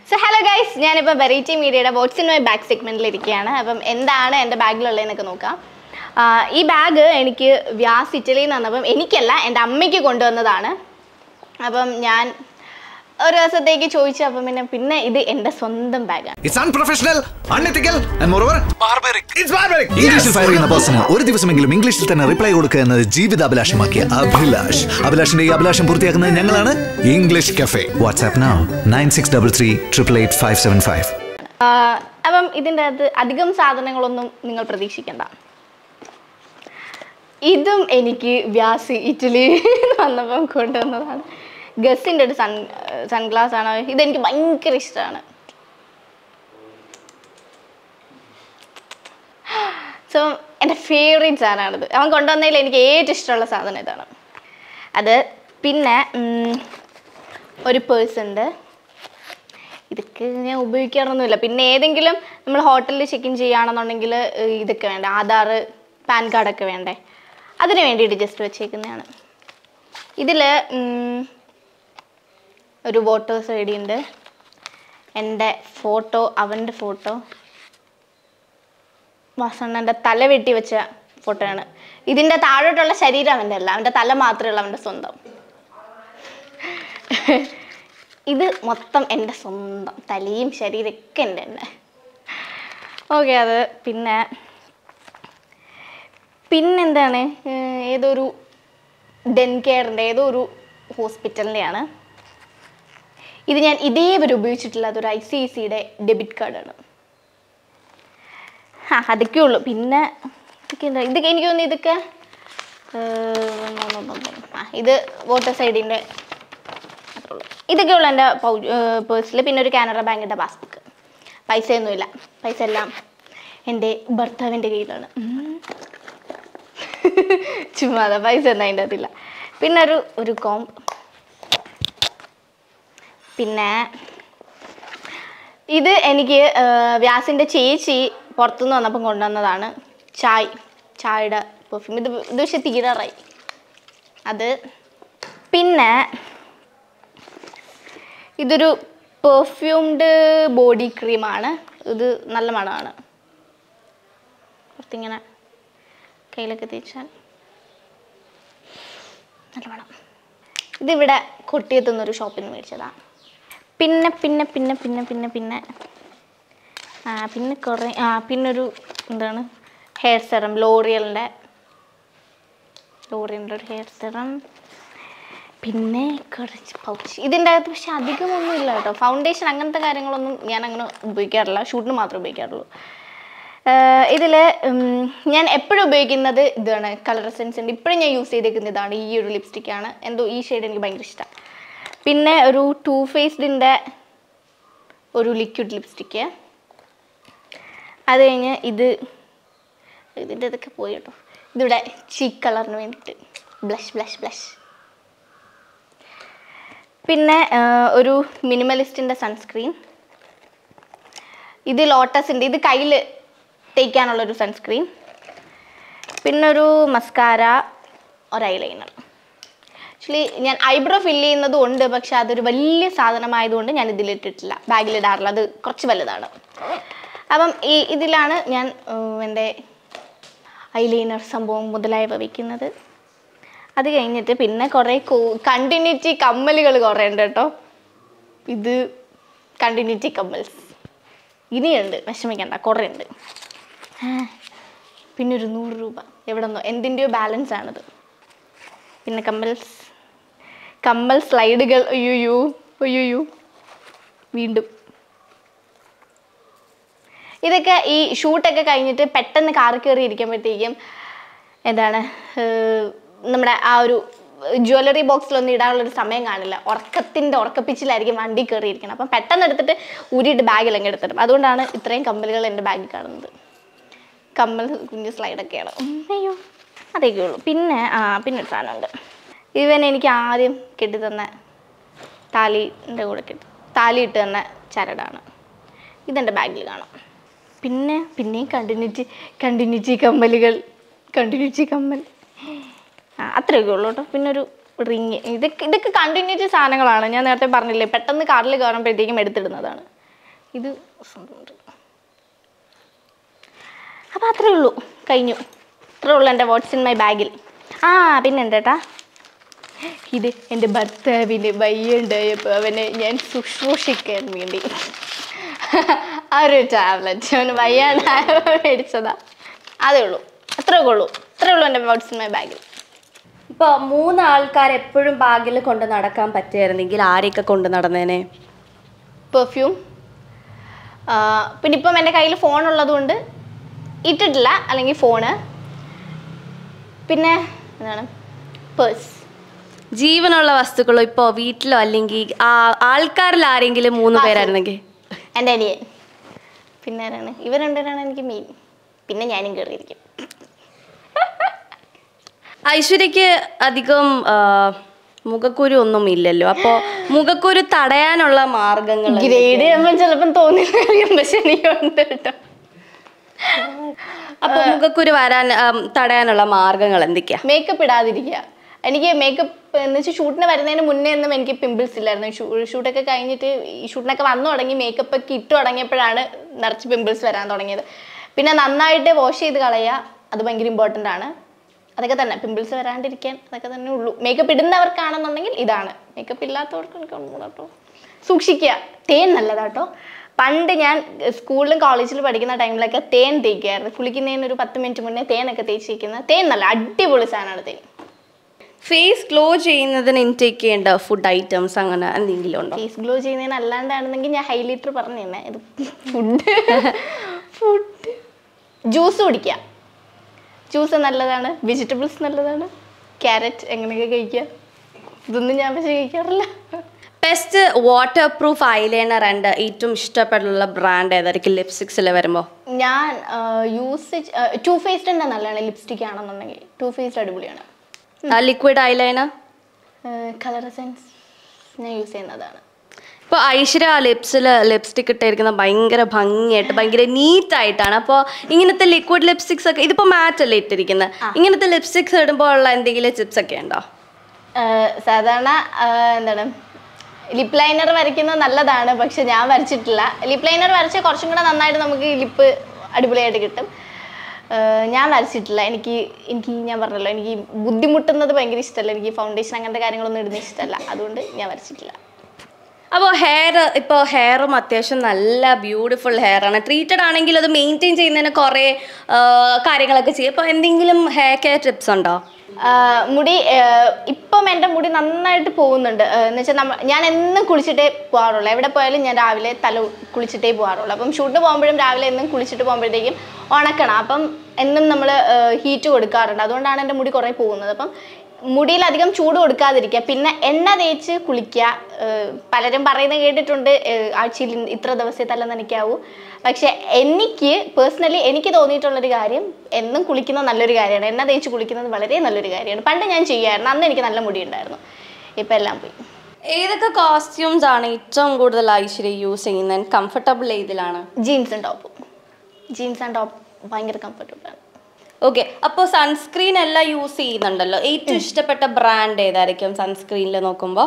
So hello guys ഞാനിപ്പോൾ variety മീഡിയയുടെ what's in my bag സെഗ്മെൻറ്റിൽ ഇരിക്കുകയാണ് അപ്പം എന്താണ് എൻ്റെ ബാഗിലുള്ളതെന്നൊക്കെ നോക്കാം ആ, ഈ ബാഗ് എനിക്ക് വ്യാസ് ഇറ്റലിയിൽ നിന്ന് വന്നപ്പം എനിക്കല്ല എൻ്റെ അമ്മയ്ക്ക് കൊണ്ടുവന്നതാണ് അപ്പം ഞാൻ ഒരു ദിവസത്തേക്ക് ചോദിച്ചു അപ്പം പിന്നെ പിന്നെ ഇത് എൻ്റെ സ്വന്തം ബാഗാണ് It's unprofessional, unethical, and moreover, Barbaric. it's barbaric. ഇംഗ്ലീഷിൽ ഫയർ ചെയ്യുന്ന ബോസിന് ഒരു ദിവസമെങ്കിലും ഇംഗ്ലീഷിൽ തന്നെ റിപ്ലൈ കൊടുക്കുക എന്നത് ജീവിതാഭിലാഷമാക്കിയ അഭിലാഷ് അഭിലാഷിന്റെ ഈ അഭിലാഷം പൂർത്തിയാക്കുന്നത് ഞങ്ങളാണ് English cafe WhatsApp now nine six double three triple eight five seven five ആ, അപ്പം ഇതിൻ്റെ അകത്ത് അധികം സാധനങ്ങളൊന്നും നിങ്ങൾ പ്രതീക്ഷിക്കണ്ട ഇതും എനിക്ക് വ്യാസ് ഇറ്റലി വന്നപ്പം കൊണ്ടുവന്നതാണ് ഗസിൻ്റെ ഒരു സൺ സൺഗ്ലാസ് ആണ് ഇതെനിക്ക് ഭയങ്കര ഇഷ്ടമാണ് സോ എൻ്റെ ഫേവറേറ്റ് സാധനമാണിത് അവൻ കൊണ്ടുവന്നതിൽ എനിക്ക് ഏറ്റവും ഇഷ്ടമുള്ള സാധനം ഇതാണ് അത് പിന്നെ ഉം, ഒരു പേഴ്സ് ഉണ്ട് ഇതൊക്കെ ഞാൻ ഉപയോഗിക്കാറൊന്നുമില്ല പിന്നെ ഏതെങ്കിലും നമ്മൾ ഹോട്ടലിൽ ചെക്ക് ഇൻ ചെയ്യുകയാണെന്നുണ്ടെങ്കിൽ ഏഹ്, ഇതൊക്കെ വേണ്ട ആധാർ പാൻ കാർഡൊക്കെ വേണ്ടേ അതിന് വേണ്ടിയിട്ട് ജസ്റ്റ് വെച്ചേക്കുന്നതാണ് ഇതിൽ ഒരു വോട്ടേഴ്സ് ഐ ഡി ഉണ്ട് എൻ്റെ ഫോട്ടോ അവൻ്റെ ഫോട്ടോ വാസണ്ണൻ്റെ തല വെട്ടി വെച്ച ഫോട്ടോയാണ് ഇതിൻ്റെ താഴോട്ടുള്ള ശരീരം അവൻ്റെ അല്ല അവൻ്റെ തല മാത്രമേ ഉള്ളൂ അവൻ്റെ സ്വന്തം ഇത് മൊത്തം എൻ്റെ സ്വന്തം തലയും ശരീരമൊക്കെ എൻ്റെ തന്നെ ഓക്കെ അത് പിന്നെ പിന്നെന്താണ് ഏഹ് ഏതൊരു ഡെൻ കെയറിൻ്റെ ഏതോ ഒരു ഹോസ്പിറ്റലിൻ്റെയാണ് ഇത് ഞാൻ ഇതേവരെ ഉപയോഗിച്ചിട്ടില്ല അതൊരു ഐ സി ഐ സിയുടെ ഡെബിറ്റ് കാർഡാണ് ആ അതൊക്കെ ഉള്ളൂ പിന്നെ ഇതൊക്കെ എന്താ ഇതൊക്കെ എനിക്ക് തോന്നുന്നു ഇതൊക്കെ ഏഹ്, ആ ഇത് വോട്ടേഴ്സ് ഐ ഡിൻ്റെ അത്രേ ഉള്ളൂ ഇതൊക്കെ ഉള്ളൂ എൻ്റെ പൗ പേഴ്സിൽ പിന്നെ ഒരു കാനറ ബാങ്കിൻ്റെ പാസ്ബുക്ക് പൈസയൊന്നുമില്ല പൈസ എല്ലാം എൻ്റെ ഭർത്താവിൻ്റെ കയ്യിലാണ് ഉം. ചുമ്മാതെ പൈസ ഒന്നും അതിൻ്റെ അകത്തില്ല പിന്നെ ഒരു ഒരു കോംബ് പിന്നെ ഇത് എനിക്ക് ആ, വ്യാസിൻ്റെ ചേച്ചി പുറത്തുനിന്ന് വന്നപ്പം കൊണ്ടുവന്നതാണ് ചായ് ചായയുടെ പെർഫ്യൂം ഇത് ഇത് പക്ഷെ തീരാറായി അത് പിന്നെ ഇതൊരു പെർഫ്യൂംഡ് ബോഡി ക്രീമാണ് ഇത് നല്ല മണമാണ് കുറച്ചിങ്ങനെ കയ്യിലൊക്കെ തേച്ചാൽ നല്ല മണം ഇതിവിടെ കൊട്ടിയെത്തുന്നൊരു ഷോപ്പിൽ നിന്ന് മേടിച്ചതാണ് പിന്നെ പിന്നെ പിന്നെ പിന്നെ പിന്നെ പിന്നെ ആ പിന്നെ കുറേ ആ പിന്നൊരു എന്താണ് ഹെയർ സെറം ലോറിയലിൻ്റെ ലോറിയലിൻ്റെ ഒരു ഹെയർ സെറം പിന്നെ കുറച്ച് പൗച്ച് ഇതിൻ്റെ അകത്ത് പക്ഷെ അധികമൊന്നും ഇല്ല കേട്ടോ ഫൗണ്ടേഷൻ അങ്ങനത്തെ കാര്യങ്ങളൊന്നും ഞാൻ അങ്ങനെ ഉപയോഗിക്കാറില്ല ഷൂട്ടിന് മാത്രമേ ഉപയോഗിക്കാറുള്ളൂ ഇതിൽ ഞാൻ എപ്പോഴും ഉപയോഗിക്കുന്നത് ഇതാണ് കളർ എസെൻസിൻ്റെ ഇപ്പോഴും ഞാൻ യൂസ് ചെയ്തേക്കുന്ന ഇതാണ് ഈ ഒരു ലിപ്സ്റ്റിക്കാണ് എന്തോ ഈ ഷെയ്ഡ് എനിക്ക് ഭയങ്കര ഇഷ്ടമാണ് പിന്നെ ഒരു ടൂ ഫേസ്ഡിൻ്റെ ഒരു ലിക്വിഡ് ലിപ്സ്റ്റിക്ക് അത് കഴിഞ്ഞ് ഇത് ഇതിൻ്റെ ഇതൊക്കെ പോയി കേട്ടോ ഇതിവിടെ ചീക്ക് കളറിന് വേണ്ടിയിട്ട് ബ്ലഷ് ബ്ലഷ് ബ്ലഷ് പിന്നെ ആ, ഒരു മിനിമലിസ്റ്റിൻ്റെ സൺസ്ക്രീൻ ഇത് ലോട്ടസിൻ്റെ ഇത് കയ്യിൽ തേക്കാനുള്ളൊരു സൺസ്ക്രീൻ പിന്നെ ഒരു മസ്കാര ഒരു ഐലൈനർ ആക്ച്വലി ഞാൻ ഐബ്രോ ഫില്ല് ചെയ്യുന്നതും ഉണ്ട് പക്ഷെ അതൊരു വലിയ സാധനമായതുകൊണ്ട് ഞാൻ ഇതിലിട്ടിട്ടില്ല ബാഗിലിടാറില്ല അത് കുറച്ച് വലുതാണ് അപ്പം ഈ ഇതിലാണ് ഞാൻ ഉം, എൻ്റെ ഐലൈനർ സംഭവം മുതലായവ വയ്ക്കുന്നത് അത് കഴിഞ്ഞിട്ട് പിന്നെ കുറേ കണ്ടിന്യൂറ്റി കമ്മലുകൾ കുറേ ഉണ്ട് കേട്ടോ ഇത് കണ്ടിന്യൂറ്റി കമ്മൽസ് ഇനിയുണ്ട് വിഷമിക്കണ്ട കുറേ ഉണ്ട് ആ, പിന്നെ ഒരു നൂറ് രൂപ എവിടെ നിന്നോ എന്തിൻ്റെയോ ബാലൻസ് ആണിത് പിന്നെ കമ്മൽസ് കമ്മൽ സ്ലൈഡുകൾ അയ്യോയ്യോ അയ്യോയ്യോ വീണ്ടും ഇതൊക്കെ ഈ ഷൂട്ടൊക്കെ കഴിഞ്ഞിട്ട് പെട്ടെന്ന് കാറി കയറി ഇരിക്കുമ്പോഴത്തേക്കും എന്താണ് ഏർ, നമ്മുടെ ആ ഒരു ജ്വല്ലറി ബോക്സിലൊന്നും ഇടാനുള്ളൊരു സമയം കാണില്ല ഉറക്കത്തിൻ്റെ ഉറക്കപ്പിച്ചിലായിരിക്കും വണ്ടി കയറിയിരിക്കണം അപ്പം പെട്ടെന്ന് എടുത്തിട്ട് ഊരിയിട്ട് ബാഗിലങ്ങ് എടുത്തിടും അതുകൊണ്ടാണ് ഇത്രയും കമ്മലുകൾ എൻ്റെ ബാഗിൽ കാണുന്നത് കമ്മൽ കുഞ്ഞ് സ്ലൈഡൊക്കെയാണ് ഉം, അയ്യോ അതൊക്കെ ഉള്ളൂ പിന്നെ ആ പിന്നെ ഒരു സാധനമുണ്ട് ഇവൻ എനിക്ക് ആദ്യം കെട്ടിത്തന്ന താലിൻ്റെ കൂടെ കെട്ടി താലി ഇട്ട് തന്ന ചരടാണ് ഇതെൻ്റെ ബാഗിൽ കാണാം പിന്നെ പിന്നെയും കണ്ടിന്യൂറ്റി കണ്ടിന്യൂറ്റി കമ്മലുകൾ കണ്ടിന്യൂറ്റി കമ്മൽ ആ അത്രയൊക്കെ ഉള്ളൂ കേട്ടോ പിന്നെ ഒരു റിങ് ഇതൊക്കെ ഇതൊക്കെ കണ്ടിന്യൂറ്റി സാധനങ്ങളാണ് ഞാൻ നേരത്തെ പറഞ്ഞില്ലേ പെട്ടെന്ന് കാറിൽ കയറുമ്പോഴത്തേക്കും എടുത്തിടുന്നതാണ് ഇത് സ്വന്തമുണ്ട് അപ്പം അത്രേ ഉള്ളൂ കഴിഞ്ഞു അത്രേ ഉള്ളൂ എൻ്റെ വാട്ട്സ് ഇൻ മൈ ബാഗിൽ ആ പിന്നെ ഉണ്ട് കേട്ടാ ഇത് എൻ്റെ ഭർത്താവിന് വയ്യുണ്ടായപ്പോൾ അവനെ ഞാൻ ശുശ്രൂഷിക്കാൻ വേണ്ടി ആ ഒരു ടാബ്ലറ്റ് അവന് വയ്യാണ്ടായപ്പോൾ മേടിച്ചതാ അതേ ഉള്ളൂ അത്രയൊക്കെ ഉള്ളൂ അത്രേ ഉള്ളൂ എൻ്റെ വാട്ട്സ് ഇൻ മൈ ബാഗിൽ ഇപ്പൊ മൂന്ന് ആൾക്കാർ എപ്പോഴും ബാഗിൽ കൊണ്ട് നടക്കാൻ പറ്റിയായിരുന്നെങ്കിൽ ആരെയൊക്കെ കൊണ്ട് നടന്നേനെ പെർഫ്യൂം പിന്നെ ഇപ്പം എൻ്റെ കയ്യിൽ ഫോൺ ഉള്ളതുകൊണ്ട് ഇട്ടിട്ടില്ല അല്ലെങ്കിൽ ഫോണ് പിന്നെ എന്താണ് പേഴ്സ് ജീവനുള്ള വസ്തുക്കളോ ഇപ്പോ വീട്ടിലോ അല്ലെങ്കിൽ ആ ആൾക്കാരിൽ ആരെങ്കിലും മൂന്ന് വാസു. പേരായിരുന്നെങ്കിൽ എൻ്റെ അനിയൻ പിന്നെ ആരാണ് ഇവർ രണ്ടുപേരാണ് എനിക്ക് മെയിൻ പിന്നെ ഞാനും കയറിയിരിക്കും ഐശ്വര്യക്ക് അധികം ആ, മുഖക്കുരു ഒന്നും ഇല്ലല്ലോ അപ്പോ മുഖക്കുരു തടയാനുള്ള മാർഗങ്ങൾ ഗ്രേഡ് ചെയ്യുമ്പോൾ ചിലപ്പം തോന്നില്ല പക്ഷെ എനിക്കുണ്ട് കേട്ടോ അപ്പൊ മുഖക്കുരു വരാൻ ആ, തടയാനുള്ള മാർഗങ്ങൾ എന്തൊക്കെയാ മേക്കപ്പ് ഇടാതിരിക്കുക എനിക്ക് മേക്കപ്പ് എന്ന് വെച്ചാൽ ഷൂട്ടിന് വരുന്നതിന് മുന്നേ ഒന്നും എനിക്ക് പിമ്പിൾസ് ഇല്ലായിരുന്നു ഷൂ- ഷൂട്ടൊക്കെ കഴിഞ്ഞിട്ട് ഈ ഷൂട്ടിനൊക്കെ വന്നു തുടങ്ങി മേക്കപ്പ് ഒക്കെ ഇട്ട് തുടങ്ങിയപ്പോഴാണ് നിറച്ച് പിമ്പിൾസ് വരാൻ തുടങ്ങിയത് പിന്നെ നന്നായിട്ട് വാഷ് ചെയ്ത് കളയുക അത് ഭയങ്കര ഇമ്പോർട്ടൻ്റ് ആണ് അതൊക്കെ തന്നെ പിമ്പിൾസ് വരാണ്ടിരിക്കാൻ അതൊക്കെ തന്നെ ഉള്ളൂ മേക്കപ്പ് ഇടുന്നവർക്കാണെന്നുണ്ടെങ്കിൽ ഇതാണ് മേക്കപ്പ് ഇല്ലാത്തവർക്ക് എനിക്ക് ഒന്നും കേട്ടോ സൂക്ഷിക്കുക തേൻ നല്ലതാട്ടോ പണ്ട് ഞാൻ സ്കൂളിലും കോളേജിലും പഠിക്കുന്ന ടൈമിലൊക്കെ തേൻ തേക്കുമായിരുന്നു കുളിക്കുന്നതിന് ഒരു പത്ത് മിനിറ്റ് മുന്നേ തേനൊക്കെ തേച്ചിരിക്കുന്നത് തേൻ നല്ല അടിപൊളി സാധനമാണ് തേൻ ഫേസ് ഗ്ലോ ചെയ്യുന്നതിന് ഇൻടേക്ക് ചെയ്യേണ്ട ഫുഡ് ഐറ്റംസ് അങ്ങനെ എന്തെങ്കിലും ഉണ്ടോ ഫേസ് ഗ്ലോ ചെയ്യുന്നതിന് അല്ലാണ്ടാണെന്നെങ്കിൽ ഞാൻ ഹൈലൈറ്റർ പറഞ്ഞു തന്നെ ഇത് ഫുഡ് ഫുഡ് ജ്യൂസ് കുടിക്കുക ജ്യൂസ് നല്ലതാണ് വെജിറ്റബിൾസ് നല്ലതാണ് ക്യാരറ്റ് എങ്ങനെയൊക്കെ കഴിക്കുക ഇതൊന്നും ഞാൻ പക്ഷേ കഴിക്കാറില്ല best waterproof eyeliner and ഏറ്റവും ഇഷ്ടപ്പെട്ടുള്ള ബ്രാൻഡ് ഏതായിരിക്കും ലിപ്സ്റ്റിക്സിൽ വരുമ്പോൾ ഞാൻ യൂസ് ടു ഫേസ്ഡിൻ്റെ നല്ലതാണ് ലിപ്സ്റ്റിക് ആണെന്നുണ്ടെങ്കിൽ ടു ഫേസ്ഡ് അടിപൊളിയാണ് ലിക്വിഡ് ഐലൈനർ കളർ സെൻസ് ഞാൻ യൂസ് ചെയ്യുന്നതാണ് ഇപ്പോൾ ഐശ്വര്യ ലിപ്സിൽ ലിപ്സ്റ്റിക് ഇട്ടിരിക്കുന്നത് ഭയങ്കര ഭംഗിയായിട്ട് ഭയങ്കര നീറ്റ് ആയിട്ടാണ് അപ്പോൾ ഇങ്ങനത്തെ ലിക്വിഡ് ലിപ്സ്റ്റിക്സ് ഒക്കെ ഇതിപ്പോൾ മാറ്റ് അല്ലേ ഇട്ടിരിക്കുന്നത് ഇങ്ങനത്തെ ലിപ്സ്റ്റിക്സ് ഇടുമ്പോൾ ഉള്ള എന്തെങ്കിലും ചിപ്സ് ഒക്കെ ഉണ്ടോ ആഹ് സാധാരണ ആഹ് എന്താണ് ലിപ് ലൈനർ വരയ്ക്കുന്നത് നല്ലതാണ് പക്ഷെ ഞാൻ വരച്ചിട്ടില്ല ലിപ് ലൈനർ വരച്ചാൽ കുറച്ചും കൂടെ നന്നായിട്ട് നമുക്ക് ലിപ്പ് അടിപൊളിയായിട്ട് കിട്ടും ആഹ് ഞാൻ വരച്ചിട്ടില്ല എനിക്ക് എനിക്ക് ഞാൻ പറഞ്ഞല്ലോ എനിക്ക് ബുദ്ധിമുട്ടുന്നത് ഭയങ്കര ഇഷ്ടമല്ല എനിക്ക് ഫൗണ്ടേഷൻ അങ്ങനത്തെ കാര്യങ്ങളൊന്നും ഇടുന്നത് ഇഷ്ടമല്ല അതുകൊണ്ട് ഞാൻ വരച്ചിട്ടില്ല അപ്പോൾ ഹെയർ ഇപ്പോൾ ഹെയറും അത്യാവശ്യം നല്ല ബ്യൂട്ടിഫുൾ ഹെയർ ആണ് ട്രീറ്റഡ് ആണെങ്കിൽ അത് മെയിൻറ്റെയിൻ ചെയ്യുന്നതിന് കുറേ ആ, കാര്യങ്ങളൊക്കെ ചെയ്യും അപ്പോൾ എന്തെങ്കിലും ഹെയർ കെയർ ടിപ്സ് ഉണ്ടോ ആഹ് മുടി ആഹ് ഇപ്പം എൻ്റെ മുടി നന്നായിട്ട് പോകുന്നുണ്ട് എന്ന് വെച്ചാൽ നമ്മ ഞാൻ എന്നും കുളിച്ചിട്ടേ പോകാറുള്ളൂ എവിടെ പോയാലും ഞാൻ രാവിലെ തല കുളിച്ചിട്ടേ പോകാറുള്ളൂ അപ്പം ഷൂട്ടിന് പോകുമ്പോഴും രാവിലെ എന്നും കുളിച്ചിട്ട് പോകുമ്പോഴത്തേക്കും ഉണക്കണം അപ്പം എന്നും നമ്മൾ ഹീറ്റ് കൊടുക്കാറുണ്ട് അതുകൊണ്ടാണ് എൻ്റെ മുടി കുറേ പോകുന്നത് അപ്പം മുടിയിൽ അധികം ചൂട് കൊടുക്കാതിരിക്കുക പിന്നെ എണ്ണ തേച്ച് കുളിക്കുക ആഹ് പലരും പറയുന്നത് കേട്ടിട്ടുണ്ട് ആഹ് ആഴ്ചയിൽ ഇത്ര ദിവസമേ തല നനയ്ക്കാവൂ പക്ഷെ എനിക്ക് പേഴ്സണലി എനിക്ക് തോന്നിയിട്ടുള്ളൊരു കാര്യം എന്നും കുളിക്കുന്നത് നല്ലൊരു കാര്യമാണ് എണ്ണ തേച്ച് കുളിക്കുന്നത് വളരെ നല്ലൊരു കാര്യമാണ് പണ്ട് ഞാൻ ചെയ്യുമായിരുന്നു അന്ന് എനിക്ക് നല്ല മുടി ഉണ്ടായിരുന്നു ഇപ്പം എല്ലാം പോയി ഏതൊക്കെ കോസ്റ്റ്യൂംസ് ആണ് ഏറ്റവും കൂടുതൽ ഐശ്വര്യ യൂസ് ചെയ്യുന്നത് കംഫർട്ടബിൾ ഏതിലാണ് ജീൻസും ടോപ്പും ജീൻസ് ആൻഡ് ടോപ്പ് ഭയങ്കര കംഫർട്ടബിൾ ആണ് ഓക്കെ അപ്പോൾ സൺസ്ക്രീൻ എല്ലാം യൂസ് ചെയ്യുന്നുണ്ടല്ലോ ഏറ്റവും ഇഷ്ടപ്പെട്ട ബ്രാൻഡ് ഏതായിരിക്കും സൺസ്ക്രീനിൽ നോക്കുമ്പോൾ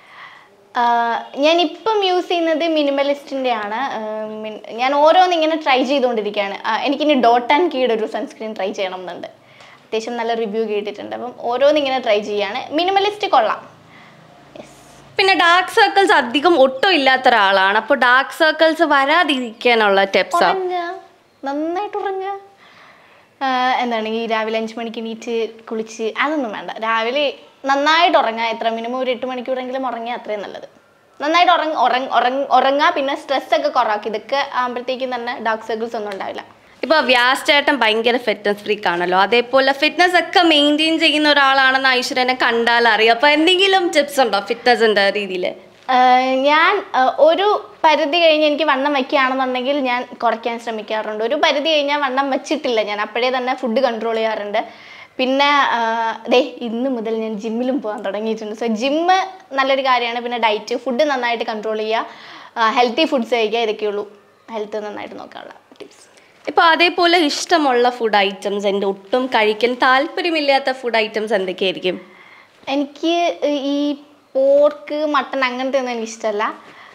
ആഹ് ഞാൻ ഇപ്പം യൂസ് ചെയ്യുന്നത് മിനിമലിസ്റ്റിൻ്റെ ആണ് ആഹ് മിൻ- ഞാൻ ഓരോന്ന് ഇങ്ങനെ ട്രൈ ചെയ്തുകൊണ്ടിരിക്കുകയാണ് ആഹ് എനിക്കിനി ഡോട്ട് ആൻഡ് കീയുടെ ഒരു സൺസ്ക്രീൻ ട്രൈ ചെയ്യണം എന്നുണ്ട് അത്യാവശ്യം നല്ല റിവ്യൂ കേട്ടിട്ടുണ്ട് അപ്പം ഓരോന്ന് ഇങ്ങനെ ട്രൈ ചെയ്യാണ് മിനിമലിസ്റ്റ് കൊള്ളാം പിന്നെ ഡാർക്ക് സർക്കിൾസ് അധികം ഒട്ടും ഇല്ലാത്ത ഒരാളാണ് അപ്പോൾ ഡാർക്ക് സർക്കിൾസ് വരാതിരിക്കാനുള്ള ടിപ്സ് ഉറങ്ങുക നന്നായിട്ട് ഉറങ്ങുക ആഹ് എന്താണ് ഈ രാവിലെ അഞ്ച് മണിക്ക് എണീറ്റ് കുളിച്ച് അതൊന്നും വേണ്ട രാവിലെ നന്നായിട്ട് ഉറങ്ങുക എത്ര മിനിമം ഒരു എട്ട് മണിക്കൂറെങ്കിലും ഉറങ്ങിയാൽ അത്രയും നല്ലത് നന്നായിട്ട് ഉറങ്ങ ഉറങ്ങ ഉറങ്ങ ഉറങ്ങുക പിന്നെ സ്ട്രെസ് ഒക്കെ കുറവാക്കുക ഇതൊക്കെ ആകുമ്പോഴത്തേക്കും തന്നെ ഡാർക്ക് സർക്കിൾസ് ഒന്നും ഉണ്ടാവില്ല ഇപ്പോൾ വ്യാസ് ചേട്ടൻ ഭയങ്കര ഫിറ്റ്നസ് ഫ്രീക്ക് ആണല്ലോ അതേപോലെ ഫിറ്റ്നസ് ഒക്കെ മെയിൻറ്റെയിൻ ചെയ്യുന്ന ഒരാളാണെന്ന് ഐശ്വര്യനെ കണ്ടാൽ അറിയാം അപ്പോൾ എന്തെങ്കിലും ടിപ്സ് ഉണ്ടോ ഫിറ്റ്നസിൻ്റെ രീതിയിൽ ആഹ് ഞാൻ ആഹ് ഒരു പരിധി കഴിഞ്ഞ് എനിക്ക് വണ്ണം വയ്ക്കുകയാണെന്നുണ്ടെങ്കിൽ ഞാൻ കുറയ്ക്കാൻ ശ്രമിക്കാറുണ്ട് ഒരു പരിധി കഴിഞ്ഞാൽ വണ്ണം വെച്ചിട്ടില്ല ഞാൻ അപ്പോഴേ തന്നെ ഫുഡ് കൺട്രോൾ ചെയ്യാറുണ്ട് പിന്നെ ആഹ് ദേ ഇന്ന് മുതൽ ഞാൻ ജിമ്മിലും പോകാൻ തുടങ്ങിയിട്ടുണ്ട് സോ ജിമ്മ് നല്ലൊരു കാര്യമാണ് പിന്നെ ഡയറ്റ് ഫുഡ് നന്നായിട്ട് കൺട്രോൾ ചെയ്യുക ഹെൽത്തി ഫുഡ്സ് കഴിക്കുക ഇതൊക്കെയുള്ളൂ ഹെൽത്ത് നന്നായിട്ട് നോക്കാനുള്ള ടിപ്സ് ഇപ്പോൾ അതേപോലെ ഇഷ്ടമുള്ള ഫുഡ് ഐറ്റംസ് എൻ്റെ ഒട്ടും കഴിക്കാൻ താല്പര്യമില്ലാത്ത ഫുഡ് ഐറ്റംസ് എന്തൊക്കെയായിരിക്കും എനിക്ക് ഈ പോർക്ക് മട്ടൺ അങ്ങനത്തെ ഒന്നും എനിക്ക് ഇഷ്ടമല്ല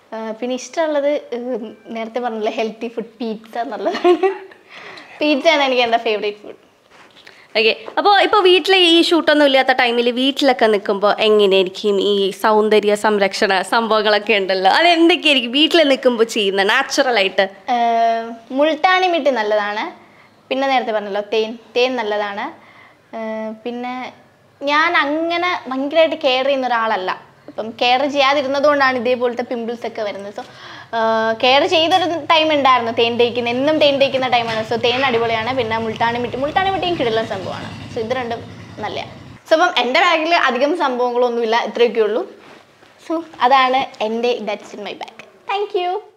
പിന്നെ ഇഷ്ടമുള്ളത് ഉം, നേരത്തെ പറഞ്ഞില്ല ഹെൽത്തി ഫുഡ് പീറ്റ്സ എന്നുള്ളതാണ് പീറ്റ്സയാണ് എനിക്ക് എൻ്റെ ഫേവറേറ്റ് ഫുഡ് ഓക്കെ അപ്പോൾ ഇപ്പോൾ വീട്ടിൽ ഈ ഷൂട്ടൊന്നും ഇല്ലാത്ത ടൈമിൽ വീട്ടിലൊക്കെ നിൽക്കുമ്പോൾ എങ്ങനെയായിരിക്കും ഈ സൗന്ദര്യ സംരക്ഷണ സംഭവങ്ങളൊക്കെ ഉണ്ടല്ലോ അത് എന്തൊക്കെയായിരിക്കും വീട്ടിൽ നിൽക്കുമ്പോൾ ചെയ്യുന്നത് നാച്ചുറലായിട്ട് ഏഹ് മുൾട്ടാണി മിട്ടി നല്ലതാണ് പിന്നെ നേരത്തെ പറഞ്ഞല്ലോ തേൻ തേൻ നല്ലതാണ് ഏഹ് പിന്നെ ഞാൻ അങ്ങനെ ഭയങ്കരമായിട്ട് കെയർ ചെയ്യുന്ന ഒരാളല്ല അപ്പം കെയർ ചെയ്യാതിരുന്നത് കൊണ്ടാണ് ഇതേപോലത്തെ പിമ്പിൾസ് ഒക്കെ വരുന്നത് സോ കെയർ ചെയ്തൊരു ടൈം ഉണ്ടായിരുന്നു തേൻ തേക്കുന്ന എന്നും തേൻ തേക്കുന്ന ടൈമാണ് സോ തേൻ അടിപൊളിയാണ് പിന്നെ മുൾട്ടാണി മിട്ടി മുൾട്ടാണി മിട്ടിയും കിടലുള്ള സംഭവമാണ് സോ ഇത് രണ്ടും നല്ലതാണ് സോ അപ്പം എൻ്റെ ബാഗിൽ അധികം സംഭവങ്ങളൊന്നുമില്ല ഇത്രയൊക്കെ ഉള്ളൂ സോ അതാണ് എൻ്റെ that's in my bag thank U